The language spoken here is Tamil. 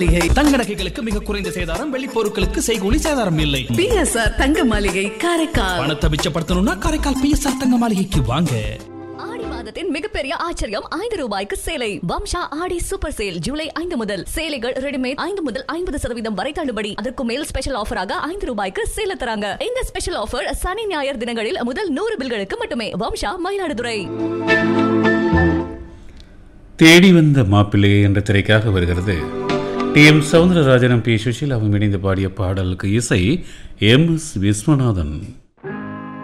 தங்க நகைகளுக்கு மிக குறைந்த சேதாரம் வெள்ளி பொருட்களுக்கு செய்கூலி சேதாரம் இல்லை பிஎஸ்ஆர் தங்க மாளிகை காரைக்கால் பணத்தை மிச்சப்படுத்தணும்னா காரைக்கால் பிஎஸ்ஆர் தங்க மாளிகைக்கு வாங்க ஆடி மாதத்தின் மிகப்பெரிய ஆச்சரியம் ஐந்து ரூபாய்க்கு சேலை வம்சா ஆடி சூப்பர் சேல் ஜூலை ஐந்து முதல் சேலைகள் ரெடிமேட் ஐந்து முதல் ஐம்பது சதவீதம் வரை தள்ளுபடி அதற்கு மேல் ஸ்பெஷல் ஆஃபராக ஐந்து ரூபாய்க்கு சேல தராங்க இந்த ஸ்பெஷல் ஆஃபர் சனி ஞாயிறு தினங்களில் முதல் நூறு பில்களுக்கு மட்டுமே வம்சா மயிலாடுதுறை தேடி வந்த மாப்பிள்ளை என்ற திரைக்காக வருகிறது டி எம் சவுந்தரராஜனும் பி சுஷீலாவும் இணைந்து பாடிய பாடலுக்கு இசை எம் எஸ் விஸ்வநாதன்